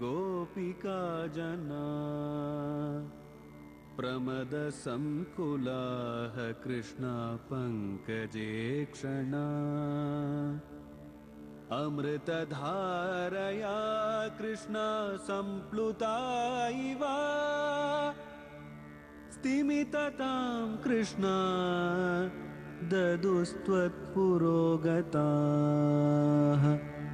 गोपिका जना प्रमदसङ्कुलाः कृष्णा पङ्कजे क्षणा अमृतधारया कृष्णा सम्प्लुता इव स्तिमिततां कृष्णा ददुस्त्वत्पुरोगताः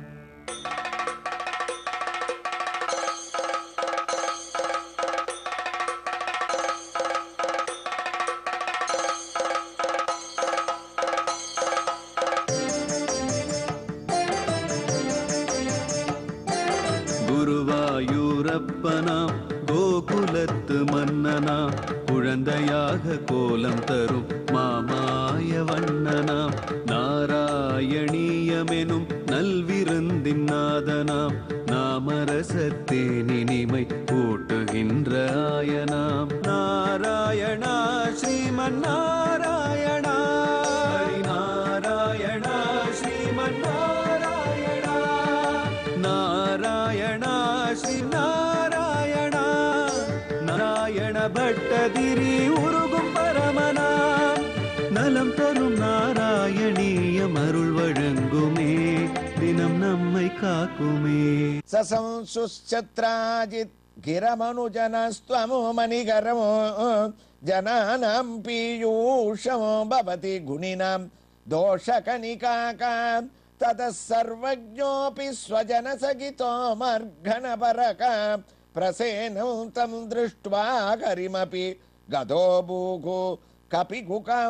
குருவாயூரப்பனாம் கோகுலத்து மன்னனாம் குழந்தையாக கோலம் தரும் மாமாய வண்ணனாம் நாராயணீயமெனும் நல்விருந்தின் நாதனாம் நாமரசத்தேனினிமை கூட்டுகின்ற ஆயனாம் நாராயணா ஸ்ரீமன் நாராயணா ஹரி நாராயணா ஸ்ரீமன் நாராயணா நாராயணா ஸ்ரீ நாராயணா நாராயண பட்டதிரி உருகும் பரமனாம் நலம் தரும் நாராயணீயம் அருள் வழங்குமே தினம் நம்மை காக்குமே ససంసుశ్చత్రాజిత్ గిరమనుజనస్త్వము మణిగరము జనానాం పీయూషము భవతి గుణినాం దోషకనికాకాం తతః సర్వజ్ఞోపి స్వజన సగితో మర్ఘనపరక ప్రసేనం తం దృష్ట్వా హరిమపి గదో భూకు కపి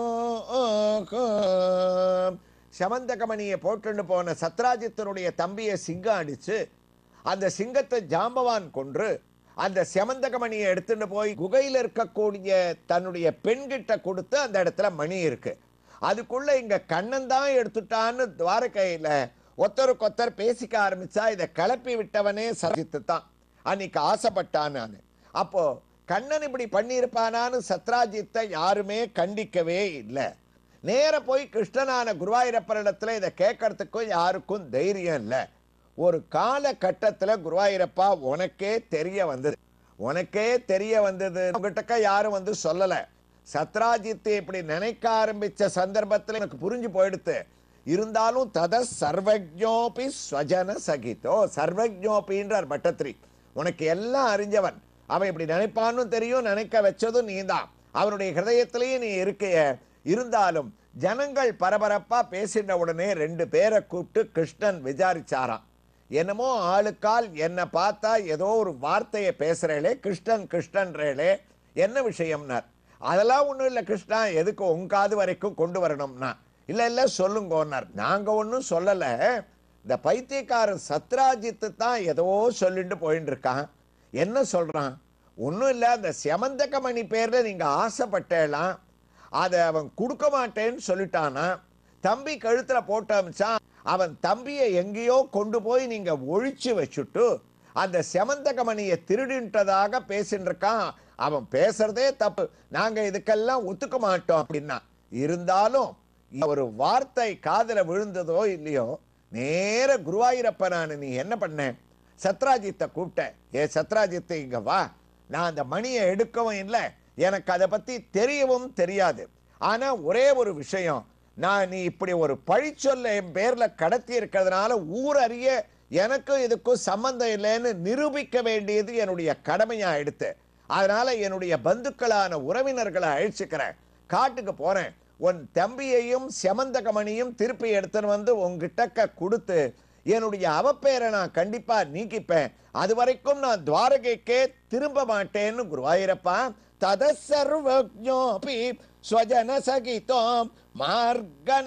சமந்தகமணியை போட்டுன்னு போன சத்ராஜித்தனுடைய தம்பியை சிங்கம் அடிச்சு அந்த சிங்கத்தை ஜாம்பவான் கொன்று அந்த செமந்தகமணியை எடுத்துட்டு போய் குகையில் இருக்கக்கூடிய தன்னுடைய பெண்கிட்ட கொடுத்து அந்த இடத்துல மணி இருக்கு அதுக்குள்ள இங்க கண்ணன் தான் எடுத்துட்டான்னு துவாரகையில ஒத்தருக்கு ஒத்தர் பேசிக்க ஆரம்பிச்சா இதை கிளப்பி விட்டவனே சரஜித்து தான் அன்னைக்கு ஆசைப்பட்டான் நான் அப்போ கண்ணன் இப்படி பண்ணியிருப்பானான்னு சத்ராஜித்தை யாருமே கண்டிக்கவே இல்லை நேர போய் கிருஷ்ணனான குருவாயூரப்பரிடத்துல இதை கேட்கறதுக்கும் யாருக்கும் தைரியம் இல்லை ஒரு காலகட்டத்துல குருவாயூரப்பா உனக்கே தெரிய வந்தது உனக்கே தெரிய வந்தது உங்ககிட்டக்க யாரும் வந்து சொல்லல சத்ராஜித்தை இப்படி நினைக்க ஆரம்பிச்ச சந்தர்ப்பத்துல எனக்கு புரிஞ்சு போயிடுத்து இருந்தாலும் தத சர்வஜோபி ஸ்வஜன சகிதோ சர்வஜோபின்றார் பட்டத்திரி உனக்கு எல்லாம் அறிஞ்சவன் அவன் இப்படி நினைப்பான்னு தெரியும் நினைக்க வச்சதும் நீதான் அவனுடைய ஹிருதயத்திலேயே நீ இருக்கைய இருந்தாலும் ஜனங்கள் பரபரப்பா பேசின உடனே ரெண்டு பேரை கூப்பிட்டு கிருஷ்ணன் விசாரிச்சாராம் என்னமோ ஆளுக்கால் என்னை பார்த்தா ஏதோ ஒரு வார்த்தையை பேசுறேளே கிருஷ்ணன் கிருஷ்ணன்றேளே என்ன விஷயம்னார் அதெல்லாம் ஒண்ணும் இல்லை கிருஷ்ணா எதுக்கு உங்க காது வரைக்கும் கொண்டு வரணும்னா இல்ல இல்ல சொல்லுங்கன்னார் நாங்க ஒன்றும் சொல்லல இந்த பைத்தியக்காரன் சத்ராஜித்து தான் ஏதோ சொல்லிட்டு போயிட்டு இருக்கான் என்ன சொல்றான் ஒன்றும் இல்லை அந்த செமந்தகமணி பேர்ல நீங்க ஆசைப்பட்டேலாம் அதை அவன் கொடுக்க மாட்டேன்னு சொல்லிட்டானா தம்பி கழுத்துல போட்டு அமிச்சான் அவன் தம்பியை எங்கேயோ கொண்டு போய் நீங்க ஒழிச்சு வச்சுட்டு அந்த செமந்தகமணியை திருடின்றதாக பேசிட்டு இருக்கான் அவன் பேசுறதே தப்பு நாங்க இதுக்கெல்லாம் ஒத்துக்க மாட்டோம் அப்படின்னா இருந்தாலும் ஒரு வார்த்தை காதுல விழுந்ததோ இல்லையோ நேர குருவாயூரப்பனான நீ என்ன பண்ண சத்ராஜித்தை கூப்பிட்டேன் ஏ சத்ராஜித்தை இங்க வா நான் அந்த மணியை எடுக்கவும் இல்லை எனக்கு அதை பத்தி தெரியவும் தெரியாது ஆனா ஒரே ஒரு விஷயம் நான் நீ இப்படி ஒரு பழிச்சொல்ல என் பேர்ல கடத்தி இருக்கிறதுனால ஊர் அறிய எனக்கும் இதுக்கும் சம்பந்தம் இல்லைன்னு நிரூபிக்க வேண்டியது என்னுடைய கடமையா எடுத்து அதனால என்னுடைய பந்துக்களான உறவினர்களை அழிச்சுக்கிறேன் காட்டுக்கு போறேன் உன் தம்பியையும் செமந்தகமணியும் திருப்பி எடுத்துன்னு வந்து உங்ககிட்டக்க கொடுத்து என்னுடைய அவப்பேரை நான் கண்டிப்பா நீக்கிப்பேன் அது வரைக்கும் நான் துவாரகைக்கே திரும்ப மாட்டேன்னு குருவாயிரப்பா தத சர்வஜோபி ஸ்வஜன சகிதோம் மார்கன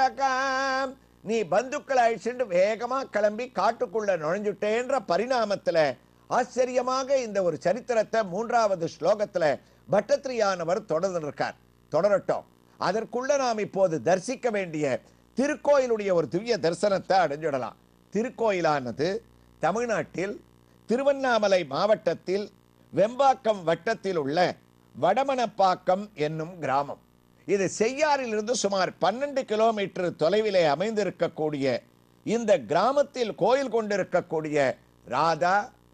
பரகாம் நீ பந்துக்களை அழிச்சுட்டு வேகமா கிளம்பி காட்டுக்குள்ள நுழைஞ்சுட்டேன்ற பரிணாமத்துல ஆச்சரியமாக இந்த ஒரு சரித்திரத்தை மூன்றாவது ஸ்லோகத்துல பட்டத்திரியானவர் தொடர்ந்து இருக்கார் தொடரட்டும் அதற்குள்ள நாம் இப்போது தரிசிக்க வேண்டிய திருக்கோயிலுடைய ஒரு திவ்ய தரிசனத்தை அடைஞ்சிடலாம் திருக்கோயிலானது தமிழ்நாட்டில் திருவண்ணாமலை மாவட்டத்தில் வெம்பாக்கம் வட்டத்தில் உள்ள வடமணப்பாக்கம் என்னும் கிராமம் இது செய்யாறிலிருந்து சுமார் பன்னெண்டு கிலோமீட்டர் தொலைவிலே அமைந்திருக்கக்கூடிய இந்த கிராமத்தில் கோயில் கொண்டிருக்கக்கூடிய ராதா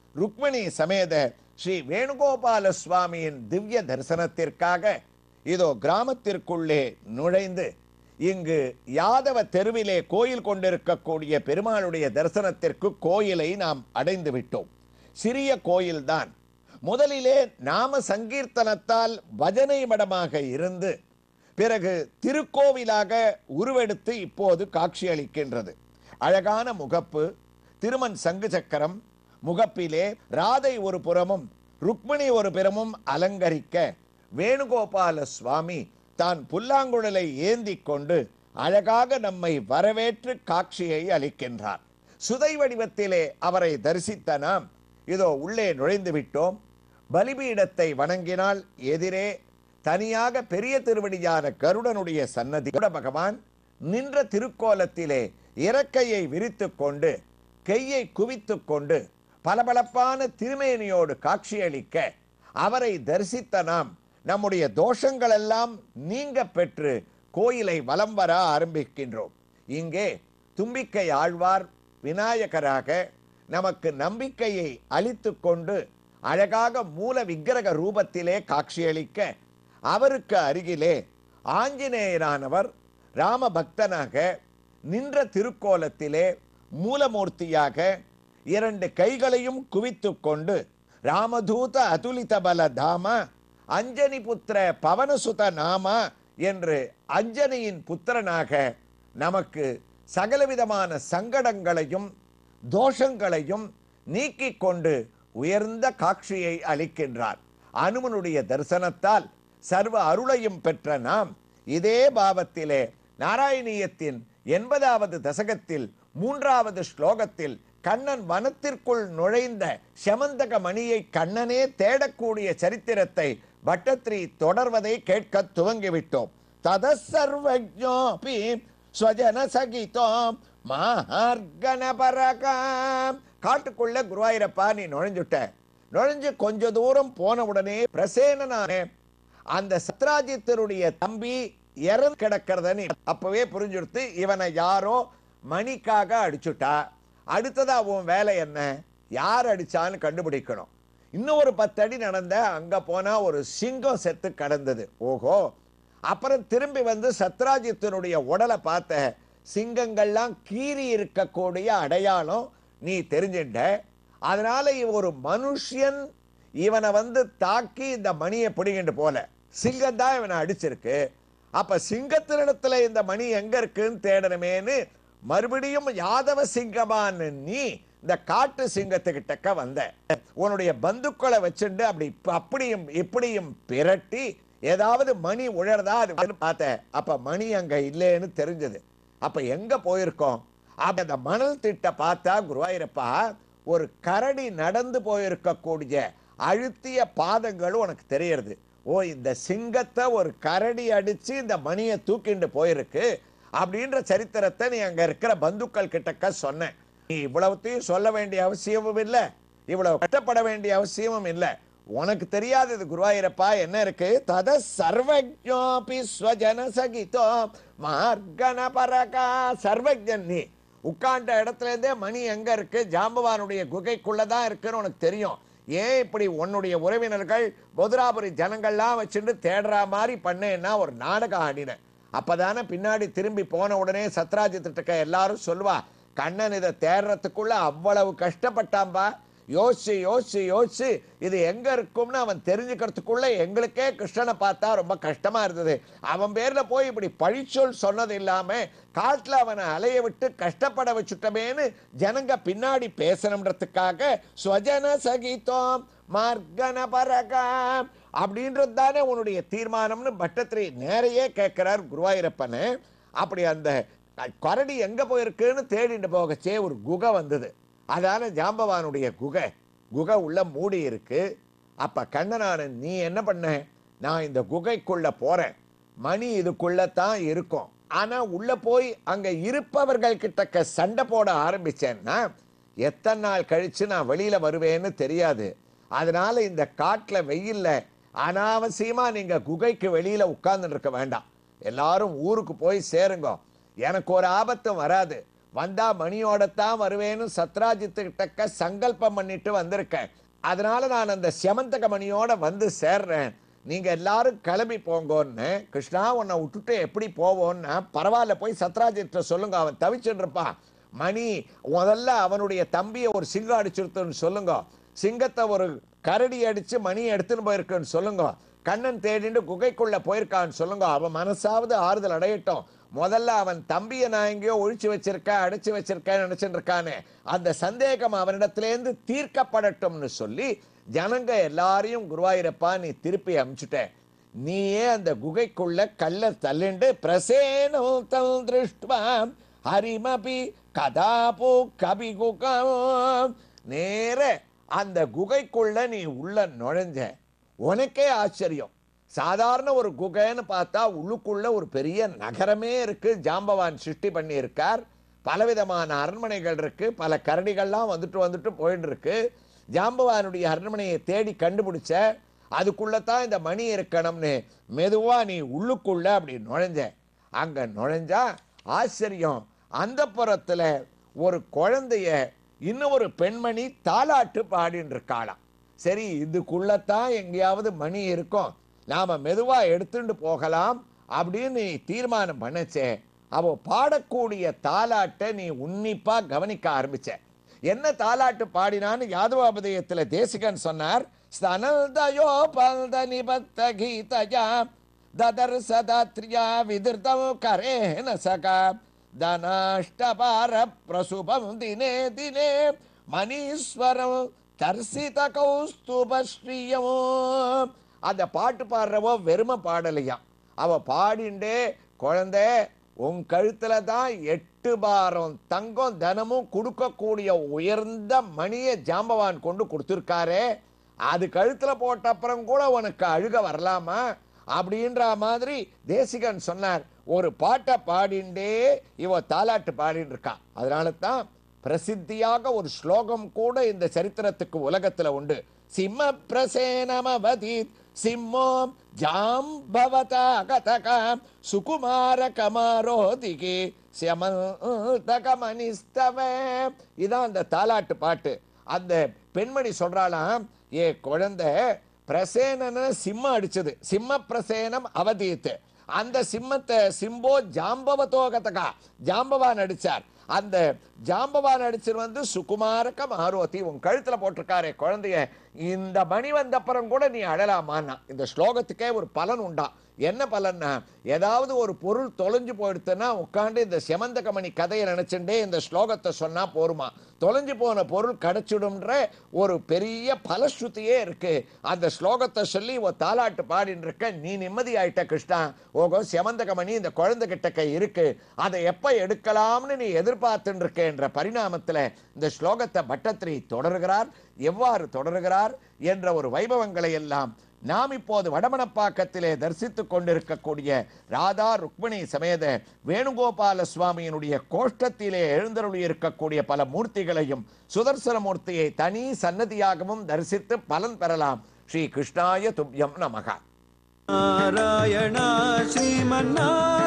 ருக்மிணி சமேத ஸ்ரீ வேணுகோபால சுவாமியின் திவ்ய தரிசனத்திற்காக இதோ கிராமத்திற்குள்ளே நுழைந்து இங்கு யாதவ தெருவிலே கோயில் கொண்டிருக்கக்கூடிய பெருமாளுடைய தரிசனத்திற்கு கோயிலை நாம் அடைந்து விட்டோம் சிறிய கோயில்தான் முதலிலே நாம சங்கீர்த்தனத்தால் பஜனை மடமாக இருந்து பிறகு திருக்கோவிலாக உருவெடுத்து இப்போது காட்சியளிக்கின்றது அழகான முகப்பு திருமண் சங்கு சக்கரம் முகப்பிலே ராதை ஒரு புறமும் ருக்மிணி ஒரு புறமும் அலங்கரிக்க வேணுகோபால சுவாமி தான் புல்லாங்குழலை ஏந்தி கொண்டு அழகாக நம்மை வரவேற்று காட்சியை அளிக்கின்றார் சுதை வடிவத்திலே அவரை தரிசித்த நாம் இதோ உள்ளே நுழைந்து விட்டோம் பலிபீடத்தை வணங்கினால் எதிரே தனியாக பெரிய திருவடியான கருடனுடைய சன்னதி கருட பகவான் நின்ற திருக்கோலத்திலே இறக்கையை விரித்துக் கொண்டு கையை குவித்துக் கொண்டு பளபளப்பான திருமேனியோடு காட்சியளிக்க அவரை தரிசித்த நாம் நம்முடைய தோஷங்கள் எல்லாம் நீங்க பெற்று கோயிலை வலம் வர ஆரம்பிக்கின்றோம் இங்கே தும்பிக்கை ஆழ்வார் விநாயகராக நமக்கு நம்பிக்கையை அளித்துக் கொண்டு அழகாக மூல விக்கிரக ரூபத்திலே காட்சியளிக்க அவருக்கு அருகிலே ஆஞ்சநேயரானவர் ராம பக்தனாக நின்ற திருக்கோலத்திலே மூலமூர்த்தியாக இரண்டு கைகளையும் குவித்துக் கொண்டு ராமதூத அதுலித பல தாம அஞ்சனி புத்திர பவனசுத நாம என்று அஞ்சனியின் புத்திரனாக நமக்கு சகலவிதமான சங்கடங்களையும் தோஷங்களையும் நீக்கிக் கொண்டு உயர்ந்த காட்சியை அளிக்கின்றார் அனுமனுடைய தரிசனத்தால் சர்வ அருளையும் பெற்ற நாம் இதே பாவத்திலே நாராயணியத்தின் எண்பதாவது தசகத்தில் மூன்றாவது ஸ்லோகத்தில் கண்ணன் வனத்திற்குள் நுழைந்த செமந்தக மணியை கண்ணனே தேடக்கூடிய சரித்திரத்தை பட்டத்ரி தொடர்வதை கேட்க துவங்கிவிட்டோம் தத சர்வஜோபி ஸ்வஜன சகிதோம் மார்கணபரகாம் காட்டுக்குள்ள குருவாயிரப்பா நீ நுழைஞ்சுட்ட நுழைஞ்சு கொஞ்ச தூரம் போன உடனே பிரசேனனான அந்த சத்ராஜித்தருடைய தம்பி இறந்து கிடக்கிறத நீ அப்பவே புரிஞ்சுடுத்து இவனை யாரோ மணிக்காக அடிச்சுட்டா அடுத்ததா உன் வேலை என்ன யார் அடிச்சான்னு கண்டுபிடிக்கணும் இன்னும் ஒரு பத்து அடி நடந்த அங்க போனா ஒரு சிங்கம் செத்து கடந்தது ஓஹோ அப்புறம் திரும்பி வந்து சத்ராஜித்தனுடைய உடலை பார்த்த சிங்கங்கள்லாம் கீறி இருக்கக்கூடிய அடையாளம் நீ தெரிஞ்சுட்ட அதனால இவன் ஒரு மனுஷன் இவனை வந்து தாக்கி இந்த மணியை பிடிங்கிட்டு போல சிங்கம் தான் இவனை அடிச்சிருக்கு அப்ப சிங்கத்தினிடத்துல இந்த மணி எங்க இருக்குன்னு தேடணுமேன்னு மறுபடியும் யாதவ சிங்கமான நீ இந்த காட்டு சிங்கத்துக்கிட்டக்க வந்த உன்னுடைய பந்துக்களை வச்சுண்டு அப்படி இப்ப அப்படியும் இப்படியும் பிரட்டி ஏதாவது மணி உழறதா அது வந்து பார்த்த அப்ப மணி அங்க இல்லைன்னு தெரிஞ்சது அப்ப எங்க போயிருக்கோம் அப்ப அந்த மணல் திட்ட பார்த்தா குருவாயிரப்பா ஒரு கரடி நடந்து போயிருக்கக்கூடிய அழுத்திய பாதங்கள் உனக்கு தெரியறது ஓ இந்த சிங்கத்தை ஒரு கரடி அடிச்சு இந்த மணியை தூக்கிண்டு போயிருக்கு அப்படின்ற சரித்திரத்தை நீ அங்க இருக்கிற பந்துக்கள் கிட்டக்க சொன்ன நீ இவ்வளவுத்தையும் சொல்ல வேண்டிய அவசியமும் இல்லை இவ்வளவு கஷ்டப்பட வேண்டிய அவசியமும் இல்லை உனக்கு தெரியாதது குருவாயிரப்பா என்ன இருக்கு தத சர்வஜோபி ஸ்வஜன சகிதோ மார்கண பரகா சர்வஜன் நீ உட்கார்ந்த இடத்துல இருந்தே மணி எங்க இருக்கு ஜாம்பவானுடைய குகைக்குள்ளதான் இருக்குன்னு உனக்கு தெரியும் ஏன் இப்படி உன்னுடைய உறவினர்கள் பொதுராபுரி ஜனங்கள்லாம் வச்சுட்டு தேடுற மாதிரி பண்ணேன்னா ஒரு நாடகம் ஆடினேன் அப்பதானே பின்னாடி திரும்பி போன உடனே சத்ராஜித்திட்ட எல்லாரும் சொல்லுவா கண்ணன் இதை தேடுறதுக்குள்ள அவ்வளவு கஷ்டப்பட்டாம்பா யோசிச்சு யோசிச்சு யோசிச்சு இது எங்க இருக்கும்னு அவன் தெரிஞ்சுக்கிறதுக்குள்ள எங்களுக்கே கிருஷ்ணனை பார்த்தா ரொம்ப கஷ்டமா இருந்தது அவன் பேர்ல போய் இப்படி பழிச்சொல் சொன்னது இல்லாம காட்டுல அவனை அலைய விட்டு கஷ்டப்பட வச்சுட்டமேன்னு ஜனங்க பின்னாடி பேசணுன்றதுக்காக ஸ்வஜன சகிதோம் மார்கன பரகாம் அப்படின்றது தானே உன்னுடைய தீர்மானம்னு பட்டத்திரி நேரையே கேட்கிறார் குருவாயூரப்பனை அப்படி அந்த கரடி எங்க போயிருக்குன்னு தேடிட்டு போகச்சே ஒரு குகை வந்தது அதான ஜாம்பவானுடைய குகை குகை உள்ள மூடி இருக்கு அப்ப கண்ணனான நீ என்ன பண்ண நான் இந்த குகைக்குள்ள போறேன் மணி இதுக்குள்ளதான் இருக்கும் ஆனா உள்ள போய் அங்க இருப்பவர்கள் கிட்டக்க சண்டை போட ஆரம்பிச்சேன்னா எத்தனை நாள் கழிச்சு நான் வெளியில வருவேன்னு தெரியாது அதனால இந்த காட்டுல வெயில்ல அனாவசியமா நீங்க குகைக்கு வெளியில உட்கார்ந்துட்டு இருக்க வேண்டாம் எல்லாரும் ஊருக்கு போய் சேருங்க எனக்கு ஒரு ஆபத்தும் வராது வந்தா மணியோடத்தான் வருவேன்னு சத்ராஜித்துக்கிட்டக்க சங்கல்பம் பண்ணிட்டு வந்திருக்கேன் அதனால நான் அந்த செமந்தக மணியோட வந்து சேர்றேன் நீங்க எல்லாரும் கிளம்பி போங்கன்னு கிருஷ்ணா உன்னை விட்டுட்டு எப்படி போவோன்னா பரவாயில்ல போய் சத்ராஜித்த சொல்லுங்க அவன் தவிச்சுட்டு இருப்பான் மணி முதல்ல அவனுடைய தம்பியை ஒரு சிங்கம் அடிச்சிருத்துன்னு சொல்லுங்க சிங்கத்தை ஒரு கரடி அடிச்சு மணி எடுத்துன்னு போயிருக்குன்னு சொல்லுங்க கண்ணன் தேடிட்டு குகைக்குள்ள போயிருக்கான்னு சொல்லுங்க அவன் மனசாவது ஆறுதல் அடையட்டும் முதல்ல அவன் தம்பியை நான் எங்கேயோ ஒழிச்சு வச்சிருக்கேன் அடைச்சு வச்சிருக்கேன் நினைச்சிட்டு இருக்கானே அந்த சந்தேகம் அவனிடத்திலேருந்து தீர்க்கப்படட்டும்னு சொல்லி ஜனங்க எல்லாரையும் குருவாயிரப்பா நீ திருப்பி அனுப்பிச்சுட்ட நீயே அந்த குகைக்குள்ள கல்ல தள்ளிண்டு பிரசேனோ தல் திருஷ்டுவா ஹரிமபி கதாபு கபி குகம் நேர அந்த குகைக்குள்ள நீ உள்ள நுழைஞ்ச உனக்கே ஆச்சரியம் சாதாரண ஒரு குகைன்னு பார்த்தா உள்ளுக்குள்ள ஒரு பெரிய நகரமே இருக்கு ஜாம்பவான் சிருஷ்டி பண்ணி இருக்கார் பலவிதமான அரண்மனைகள் இருக்கு பல கரடிகள்லாம் வந்துட்டு வந்துட்டு போயிட்டு இருக்கு ஜாம்பவானுடைய அரண்மனையை தேடி கண்டுபிடிச்ச அதுக்குள்ளதான் இந்த மணி இருக்கணும்னு மெதுவா நீ உள்ளுக்குள்ள அப்படி நுழைஞ்ச அங்க நுழைஞ்சா ஆச்சரியம் அந்த புறத்துல ஒரு குழந்தைய இன்னும் ஒரு பெண்மணி தாலாட்டு பாடின்னு இருக்காளாம் சரி இதுக்குள்ளத்தான் எங்கேயாவது மணி இருக்கும் நாம மெதுவா எடுத்துட்டு போகலாம் அப்படின்னு நீ தீர்மானம் பண்ணச்சே அவ பாடக்கூடிய தாலாட்டை நீ உன்னிப்பா கவனிக்க ஆரம்பிச்ச என்ன தாலாட்டு பாடினான்னு யாதவாபதயத்துல தேசிகன் சொன்னார் ஸ்தனல்தயோ பல்த நிபத்த கீதயா ததர் சதாத்ரியா விதிர்தம் கரேன சகா தனாஷ்டபார பிரசுபம் தினே தினே மணீஸ்வரம் தர்சித கௌஸ்துபஸ்ரீயம் அந்த பாட்டு பாடுறவோ வெறும பாடலையா அவ பாடிண்டே குழந்தை உன் கழுத்துல தான் எட்டு பாரம் தங்கம் தினமும் கொடுக்கக்கூடிய உயர்ந்த மணியை ஜாம்பவான் கொண்டு கொடுத்துருக்காரே அது கழுத்துல போட்ட அப்புறம் கூட உனக்கு அழுக வரலாமா அப்படின்ற மாதிரி தேசிகன் சொன்னார் ஒரு பாட்டை பாடிண்டே இவ தாலாட்டு பாடிட்டு இருக்கா அதனால தான் பிரசித்தியாக ஒரு ஸ்லோகம் கூட இந்த சரித்திரத்துக்கு உலகத்துல உண்டு சிம்ம பிரசேனமவதி சிம்மோம் ஜாம்பவதா கதகாம் சுகுமார கமாரோதிகி சியமந்தகமனிஸ்தவ இதான் அந்த தாலாட்டு பாட்டு அந்த பெண்மணி சொல்றாளாம் ஏ குழந்தை பிரசேனன சிம்மம் அடிச்சது சிம்ம பிரசேனம் அவதீத்து அந்த சிம்மத்தை சிம்போ ஜாம்பவத்தோகதகா ஜாம்பவான் அடிச்சார் அந்த ஜாம்பவான் அடிச்சர் வந்து சுகுமாரக மாரோதி உன் கழுத்துல போட்டிருக்காரே குழந்தைய இந்த மணி வந்த அப்புறம் கூட நீ அழலாமான்னா இந்த ஸ்லோகத்துக்கே ஒரு பலன் உண்டா என்ன பலன்னா ஏதாவது ஒரு பொருள் தொலைஞ்சு போயிடுத்துன்னா உட்காந்து இந்த செமந்தக மணி கதையை நினைச்சுட்டே இந்த ஸ்லோகத்தை சொன்னா போருமா தொலைஞ்சு போன பொருள் கிடைச்சிடும்ன்ற ஒரு பெரிய பலஸ்ருதியே இருக்கு அந்த ஸ்லோகத்தை சொல்லி ஒரு தாலாட்டு பாடின்னு இருக்க நீ நிம்மதி ஆயிட்ட கிருஷ்ணா ஓகோ செமந்தக மணி இந்த குழந்தை கிட்டக்க இருக்கு அதை எப்ப எடுக்கலாம்னு நீ எதிர்பார்த்துட்டு இருக்க என்ற பரிணாமத்துல இந்த ஸ்லோகத்தை பட்டத்திரி தொடர்கிறார் எவ்வாறு தொடர்கிறார் என்ற ஒரு வைபவங்களை எல்லாம் நாம் இப்போது வடமணப்பாக்கத்திலே தரிசித்துக் கொண்டிருக்கக்கூடிய ராதா ருக்மிணி சமேத வேணுகோபால சுவாமியினுடைய கோஷ்டத்திலே எழுந்தருளி இருக்கக்கூடிய பல மூர்த்திகளையும் சுதர்சன மூர்த்தியை தனி சன்னதியாகவும் தரிசித்து பலன் பெறலாம் ஸ்ரீ கிருஷ்ணாய துப்யம் நமகா நாராயணா ஸ்ரீமன்னாராயணா